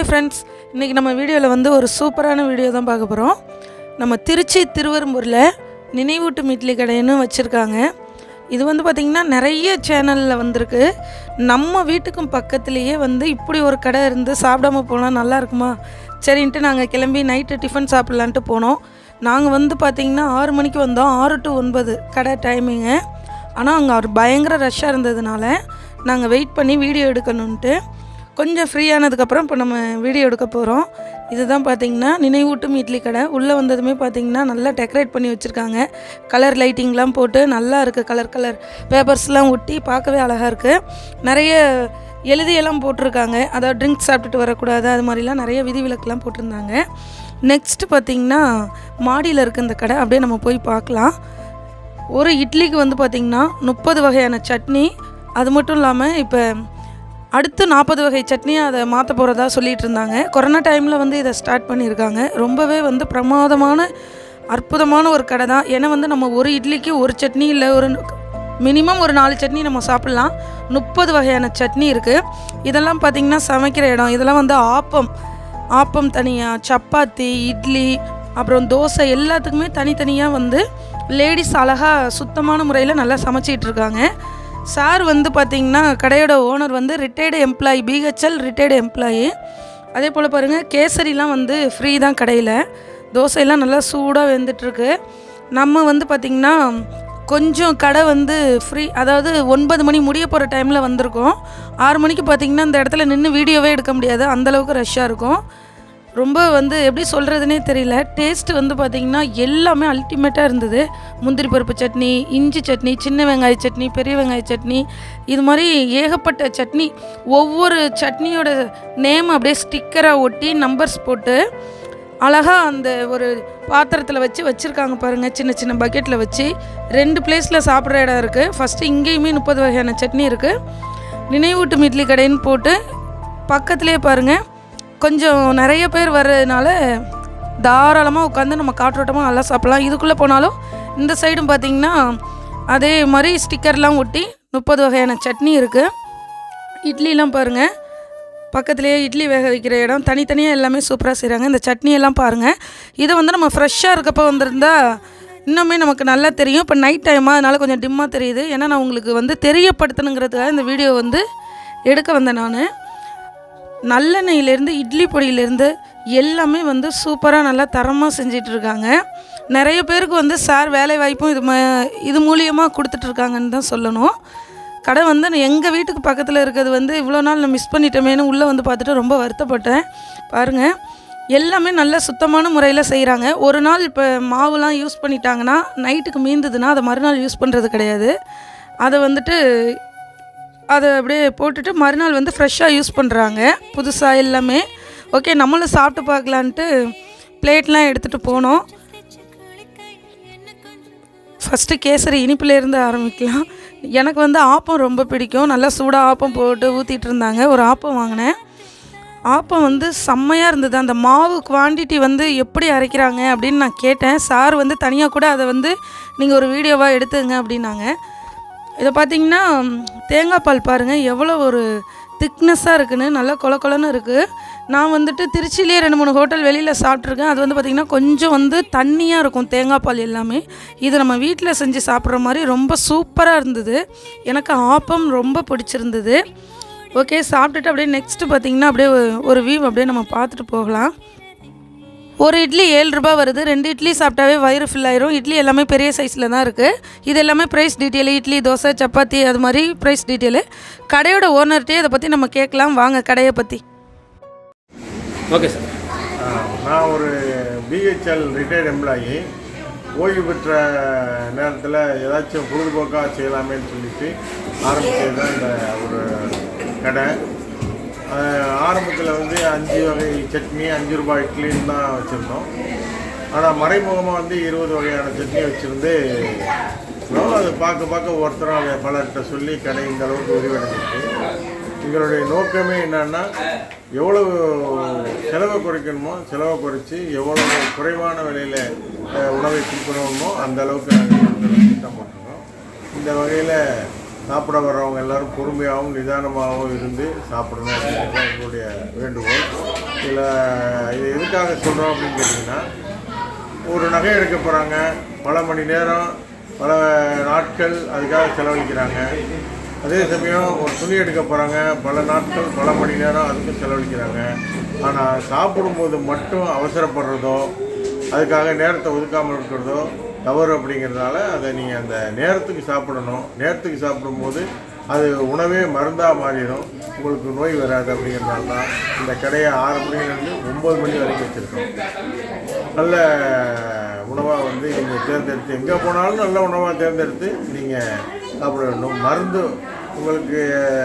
friends இன்றைக்கி நம்ம வீடியோவில் வந்து ஒரு சூப்பரான வீடியோ தான் பார்க்க போகிறோம் நம்ம திருச்சி திருவெரும்பூரில் நினைவூட்டும் இட்லி கடைன்னு வச்சுருக்காங்க இது வந்து பார்த்திங்கன்னா நிறைய சேனலில் வந்திருக்கு நம்ம வீட்டுக்கும் பக்கத்துலேயே வந்து இப்படி ஒரு கடை இருந்து சாப்பிடாம போனால் நல்லா இருக்குமா சரின்ட்டு நாங்கள் கிளம்பி நைட்டு டிஃபன் சாப்பிட்லான்ட்டு போனோம் நாங்கள் வந்து பார்த்திங்கன்னா ஆறு மணிக்கு வந்தோம் ஆறு டு ஒன்பது கடை டைமிங்கு ஆனால் அங்கே ஒரு பயங்கர ரஷ்ஷாக இருந்ததுனால நாங்கள் வெயிட் பண்ணி வீடியோ எடுக்கணுன்ட்டு கொஞ்சம் ஃப்ரீ ஆனதுக்கப்புறம் இப்போ நம்ம வீடியோ எடுக்க போகிறோம் இதுதான் பார்த்தீங்கன்னா நினைவூட்டும் இட்லி கடை உள்ளே வந்ததுமே பார்த்தீங்கன்னா நல்லா டெக்கரேட் பண்ணி வச்சுருக்காங்க கலர் லைட்டிங்லாம் போட்டு நல்லா இருக்குது கலர் கலர் பேப்பர்ஸ்லாம் ஒட்டி பார்க்கவே அழகாக இருக்குது நிறைய எழுதியெல்லாம் போட்டிருக்காங்க அதாவது ட்ரிங்க்ஸ் சாப்பிட்டுட்டு வரக்கூடாது அது மாதிரிலாம் நிறைய விதிவிலக்கெல்லாம் போட்டிருந்தாங்க நெக்ஸ்ட் பார்த்திங்கன்னா மாடியில் இருக்க இந்த கடை அப்படியே நம்ம போய் பார்க்கலாம் ஒரு இட்லிக்கு வந்து பார்த்திங்கன்னா முப்பது வகையான சட்னி அது மட்டும் இல்லாமல் இப்போ அடுத்து நாற்பது வகை சட்னி அதை மாற்ற போகிறதா சொல்லிகிட்டு இருந்தாங்க கொரோனா டைமில் வந்து இதை ஸ்டார்ட் பண்ணியிருக்காங்க ரொம்பவே வந்து பிரமாதமான அற்புதமான ஒரு கடை தான் ஏன்னா வந்து நம்ம ஒரு இட்லிக்கு ஒரு சட்னி இல்லை ஒரு மினிமம் ஒரு நாலு சட்னி நம்ம சாப்பிட்லாம் முப்பது வகையான சட்னி இருக்குது இதெல்லாம் பார்த்திங்கன்னா சமைக்கிற இடம் இதெல்லாம் வந்து ஆப்பம் ஆப்பம் தனியாக சப்பாத்தி இட்லி அப்புறம் தோசை எல்லாத்துக்குமே தனித்தனியாக வந்து லேடிஸ் அழகாக சுத்தமான முறையில் நல்லா சமைச்சிட்டு இருக்காங்க சார் வந்து பார்த்திங்கன்னா கடையோட ஓனர் வந்து retired employee BHEL retired employee அதே போல் பாருங்கள் கேசரிலாம் வந்து ஃப்ரீ தான் கடையில் தோசையெல்லாம் நல்லா சூடாக வெந்துட்டுருக்கு நம்ம வந்து பார்த்திங்கன்னா கொஞ்சம் கடை வந்து ஃப்ரீ அதாவது ஒன்பது மணி முடிய போகிற டைமில் வந்திருக்கோம் ஆறு மணிக்கு பார்த்திங்கன்னா இந்த இடத்துல நின்று வீடியோவே எடுக்க முடியாது அந்தளவுக்கு ரஷ்ஷாக இருக்கும் ரொம்ப வந்து எப்படி சொல்கிறதுனே தெரியல டேஸ்ட் வந்து பார்த்திங்கன்னா எல்லாமே அல்டிமேட்டாக இருந்தது முந்திரி பருப்பு சட்னி இஞ்சி சட்னி சின்ன வெங்காய சட்னி பெரிய வெங்காய சட்னி இது மாதிரி ஏகப்பட்ட சட்னி ஒவ்வொரு சட்னியோட நேம் அப்படியே ஸ்டிக்கராக ஒட்டி நம்பர்ஸ் போட்டு அழகாக அந்த ஒரு பாத்திரத்தில் வச்சு வச்சுருக்காங்க பாருங்கள் சின்ன சின்ன பக்கெட்டில் வச்சு ரெண்டு பிளேஸில் சாப்பிட்ற இடம் இருக்குது ஃபஸ்ட்டு இங்கேயுமே முப்பது வகையான சட்னி இருக்குது நினைவூட்டும் இட்லி கடைன்னு போட்டு பக்கத்துலேயே பாருங்கள் கொஞ்சம் நிறைய பேர் வர்றதுனால தாராளமாக உட்காந்து நம்ம காற்றோட்டமாக நல்லா சாப்பிட்லாம் இதுக்குள்ளே போனாலும் இந்த சைடும் பார்த்திங்கன்னா அதே மாதிரி ஸ்டிக்கர்லாம் ஒட்டி முப்பது வகையான சட்னி இருக்குது இட்லிலாம் பாருங்கள் பக்கத்துலேயே இட்லி வேக வைக்கிற இடம் தனித்தனியாக எல்லாமே சூப்பராக செய்கிறாங்க இந்த சட்னி எல்லாம் பாருங்கள் இதை வந்து நம்ம ஃப்ரெஷ்ஷாக இருக்கப்போ வந்திருந்தா இன்னுமே நமக்கு நல்லா தெரியும் இப்போ நைட் டைமாக அதனால் கொஞ்சம் டிம்மாக தெரியுது ஏன்னா நான் உங்களுக்கு வந்து தெரியப்படுத்தணுங்கிறதுக்காக இந்த வீடியோ வந்து எடுக்க வந்தேன் நான் நல்லெண்ணெயிலேருந்து இட்லி பொடியிலேருந்து எல்லாமே வந்து சூப்பராக நல்லா தரமாக செஞ்சிட்ருக்காங்க நிறைய பேருக்கு வந்து சார் வேலை வாய்ப்பும் இது ம இது மூலியமாக கொடுத்துட்ருக்காங்கன்னு தான் சொல்லணும் கடை வந்து எங்கள் வீட்டுக்கு பக்கத்தில் இருக்கிறது வந்து இவ்வளோ நாள் நான் மிஸ் பண்ணிட்டோமேனு உள்ளே வந்து பார்த்துட்டு ரொம்ப வருத்தப்பட்டேன் பாருங்கள் எல்லாமே நல்ல சுத்தமான முறையில் செய்கிறாங்க ஒரு நாள் இப்போ மாவுலாம் யூஸ் பண்ணிட்டாங்கன்னா நைட்டுக்கு மீந்ததுன்னா அதை மறுநாள் யூஸ் பண்ணுறது கிடையாது அதை வந்துட்டு அதை அப்படியே போட்டுட்டு மறுநாள் வந்து ஃப்ரெஷ்ஷாக யூஸ் பண்ணுறாங்க புதுசாக எல்லாமே ஓகே நம்மளும் சாப்பிட்டு பார்க்கலான்ட்டு பிளேட்லாம் எடுத்துகிட்டு போனோம் ஃபஸ்ட்டு கேசரி இனிப்புலேருந்து ஆரம்பிக்கலாம் எனக்கு வந்து ஆப்பம் ரொம்ப பிடிக்கும் நல்லா சூடாக ஆப்பம் போட்டு ஊற்றிட்டு இருந்தாங்க ஒரு ஆப்பம் வாங்கினேன் ஆப்பம் வந்து செம்மையாக இருந்தது அந்த மாவு குவான்டிட்டி வந்து எப்படி அரைக்கிறாங்க அப்படின்னு நான் கேட்டேன் சார் வந்து தனியாக கூட அதை வந்து நீங்கள் ஒரு வீடியோவாக எடுத்துங்க அப்படின்னாங்க இதை பார்த்தீங்கன்னா தேங்காய் பால் பாருங்கள் எவ்வளோ ஒரு திக்னஸ்ஸாக இருக்குன்னு நல்லா கொல கொலன்னு இருக்குது நான் வந்துட்டு திருச்சியிலே ரெண்டு மூணு ஹோட்டல் வெளியில் சாப்பிட்ருக்கேன் அது வந்து பார்த்திங்கன்னா கொஞ்சம் வந்து தண்ணியாக இருக்கும் தேங்காய் பால் எல்லாமே இது நம்ம வீட்டில் செஞ்சு சாப்பிட்ற மாதிரி ரொம்ப சூப்பராக இருந்தது எனக்கு ஆப்பம் ரொம்ப பிடிச்சிருந்தது ஓகே சாப்பிட்டுட்டு அப்படியே நெக்ஸ்ட்டு பார்த்திங்கன்னா அப்படியே ஒரு வியூ அப்படியே நம்ம பார்த்துட்டு போகலாம் ஒரு இட்லி ஏழு ரூபாய் வருது ரெண்டு இட்லி சாப்பிட்டாவே வயிறு ஃபில் ஆயிரும் இட்லி எல்லாமே பெரிய சைஸில் தான் இருக்குது இது எல்லாமே ப்ரைஸ் டீட்டெயில் இட்லி தோசை சப்பாத்தி அது மாதிரி ப்ரைஸ் டீட்டெயிலு கடையோட ஓனர்கிட்டே இதை பற்றி நம்ம கேட்கலாம் வாங்க கடையை பற்றி ஓகே சார் ஆ, நான் ஒரு பிஹெச்எல் ரிட்டையர்ட் எம்ப்ளாயி ஓய்வு பெற்ற நேரத்தில் ஏதாச்சும் பொழுதுபோக்காக செய்யலாமேன்னு சொல்லிட்டு ஆரம்பித்தது தான் இந்த ஒரு கடை ஆரம்பத்தில் வந்து அஞ்சு வகை சட்னி அஞ்சு ரூபாய் இட்லின்னு தான் வச்சுருந்தோம் ஆனால் மறைமுகமாக வந்து இருபது வகையான சட்னி வச்சுருந்து அது பார்க்க பார்க்க ஒருத்தரும் அதை பலர்கிட்ட சொல்லி கடை இந்த அளவுக்கு விரிவடைஞ்சிருக்கு எங்களுடைய நோக்கமே என்னன்னா எவ்வளவு செலவை குறைக்கணுமோ செலவை குறைச்சி எவ்வளவு குறைவான விலையில் அஹ், உணவை கொடுக்கணுமோ அந்த அளவுக்கு நாங்கள் திட்டம் போட்டிருக்கோம் இந்த வகையில் சாப்பிட வர்றவங்க எல்லாரும் பொறுமையாகவும் நிதானமாகவும் இருந்து சாப்பிடணும் அப்படிங்கிறது தான் எங்களுடைய வேண்டுகோள் இதில் இது எதுக்காக சொல்கிறோம் அப்படின்னு கேட்டிங்கன்னா ஒரு நகை எடுக்க போகிறாங்க பல மணி நேரம் பல நாட்கள் அதுக்காக செலவழிக்கிறாங்க அதே சமயம் ஒரு துணி எடுக்க போகிறாங்க பல நாட்கள் பல மணி நேரம் அதுக்கும் செலவழிக்கிறாங்க ஆனால் சாப்பிடும்போது மட்டும் அவசரப்படுறதோ அதுக்காக நேரத்தை ஒதுக்காமல் இருக்கிறதோ தவறு அப்படிங்கிறதுனால அதை நீங்கள் அந்த நேரத்துக்கு சாப்பிடணும் நேரத்துக்கு சாப்பிடும்போது அது உணவே மருந்தாக மாறிடும் உங்களுக்கு நோய் வராது அப்படிங்கிறதுனால தான் இந்த கடையை ஆறு மணிலேருந்து ஒம்பது மணி வரைக்கும் வச்சுருக்கோம் நல்ல உணவாக வந்து நீங்கள் தேர்ந்தெடுத்து எங்கே போனாலும் நல்ல உணவாக தேர்ந்தெடுத்து நீங்கள் சாப்பிட வேண்டும் மருந்து உங்களுக்கு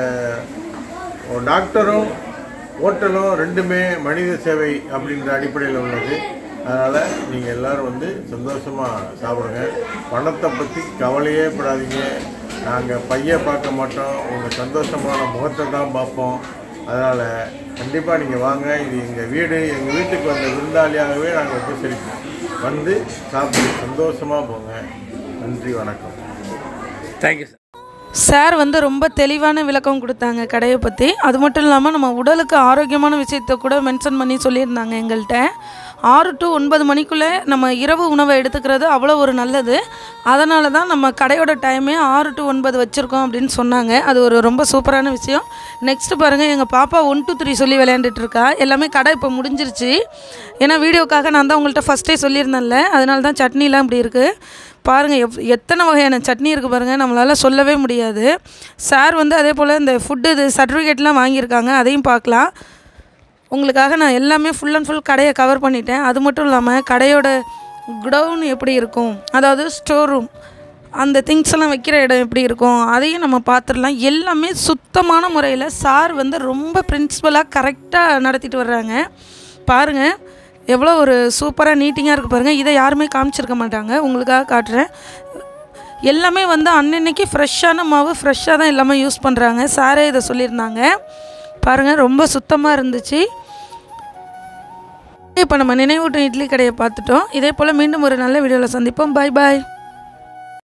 ஒரு டாக்டரும் ஹோட்டலும் ரெண்டுமே மனித சேவை அப்படின்ற அடிப்படையில் உள்ளது அதனால் நீங்கள் எல்லோரும் வந்து சந்தோஷமாக சாப்பிடுங்க பணத்தை பற்றி கவலையே படாதீங்க நாங்கள் பைய பார்க்க மாட்டோம் உங்கள் சந்தோஷமான முகத்தை தான் பார்ப்போம் அதனால் கண்டிப்பாக நீங்கள் வாங்க இது எங்கள் வீடு எங்கள் வீட்டுக்கு வந்த விருந்தாளியாகவே நாங்கள் உபசரிப்போம் வந்து சாப்பிட்டு சந்தோஷமாக போங்க நன்றி வணக்கம் தேங்க்யூ சார் சார் வந்து ரொம்ப தெளிவான விளக்கம் கொடுத்தாங்க கடையை பற்றி அது மட்டும் இல்லாமல் நம்ம உடலுக்கு ஆரோக்கியமான விஷயத்தை கூட மென்ஷன் பண்ணி சொல்லியிருந்தாங்க எங்கள்கிட்ட ஆறு டு ஒன்பது மணிக்குள்ளே நம்ம இரவு உணவை எடுத்துக்கிறது அவ்வளோ ஒரு நல்லது அதனால தான் நம்ம கடையோட டைமே ஆறு டு ஒன்பது வச்சுருக்கோம் அப்படின்னு சொன்னாங்க அது ஒரு ரொம்ப சூப்பரான விஷயம் நெக்ஸ்ட் பாருங்கள் எங்கள் பாப்பா ஒன் டூ த்ரீ சொல்லி விளையாண்டுட்டு இருக்கா எல்லாமே கடை இப்போ முடிஞ்சிருச்சு ஏன்னா வீடியோக்காக நான் தான் உங்கள்கிட்ட ஃபஸ்ட்டே சொல்லியிருந்தேன்ல அதனால தான் சட்னிலாம் இப்படி இருக்குது பாருங்கள் எவ் எத்தனை வகையான சட்னி இருக்குது பாருங்கள் நம்மளால் சொல்லவே முடியாது சார் வந்து அதே போல் இந்த ஃபுட்டு இது சர்டிஃபிகேட்லாம் வாங்கியிருக்காங்க அதையும் பார்க்கலாம் உங்களுக்காக நான் எல்லாமே ஃபுல் அண்ட் ஃபுல் கடையை கவர் பண்ணிட்டேன் அது மட்டும் இல்லாமல் கடையோட குடவுன் எப்படி இருக்கும் அதாவது ஸ்டோர் ரூம் அந்த திங்ஸ் எல்லாம் வைக்கிற இடம் எப்படி இருக்கும் அதையும் நம்ம பார்த்துடலாம் எல்லாமே சுத்தமான முறையில் சார் வந்து ரொம்ப பிரின்சிபலாக கரெக்டாக நடத்திட்டு வர்றாங்க பாருங்கள் எவ்வளோ ஒரு சூப்பராக நீட்டிங்காக இருக்குது பாருங்கள் இதை யாருமே காமிச்சிருக்க மாட்டாங்க உங்களுக்காக காட்டுறேன் எல்லாமே வந்து அன்னன்னைக்கு ஃப்ரெஷ்ஷான மாவு ஃப்ரெஷ்ஷாக தான் எல்லாமே யூஸ் பண்ணுறாங்க சாரே இதை சொல்லியிருந்தாங்க பாருங்கள் ரொம்ப சுத்தமாக இருந்துச்சு இப்போ நம்ம நினைவூட்டும் இட்லி கடையை பார்த்துட்டோம் இதே போல் மீண்டும் ஒரு நல்ல வீடியோவில் சந்திப்போம் பாய் பாய்